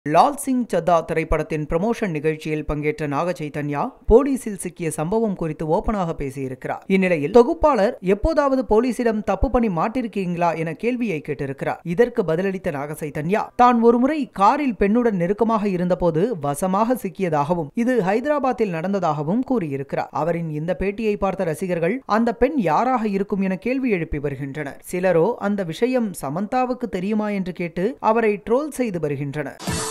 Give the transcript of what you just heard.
லால் சிங் சத்தா திரைப்படத்தின் ப்ரமோஷன் நிகழ்ச்சியில் பங்கேற்ற நாக சைதன்யா போலீசில் சிக்கிய சம்பவம் குறித்து ஓபனாக பேசியிருக்கிறார் இந்நிலையில் தொகுப்பாளர் எப்போதாவது போலீசிடம் தப்பு பண்ணி மாட்டிருக்கீங்களா என கேள்வியை கேட்டிருக்கிறார் இதற்கு பதிலளித்த நாக சைதன்யா தான் ஒருமுறை காரில் பெண்ணுடன் நெருக்கமாக இருந்தபோது வசமாக சிக்கியதாகவும் இது ஹைதராபாத்தில் நடந்ததாகவும் கூறியிருக்கிறார் அவரின் இந்த பேட்டியை பார்த்த ரசிகர்கள் அந்த பெண் யாராக இருக்கும் என கேள்வி எழுப்பி வருகின்றனர் சிலரோ அந்த விஷயம் சமந்தாவுக்கு தெரியுமா என்று கேட்டு அவரை ட்ரோல் செய்து வருகின்றனர்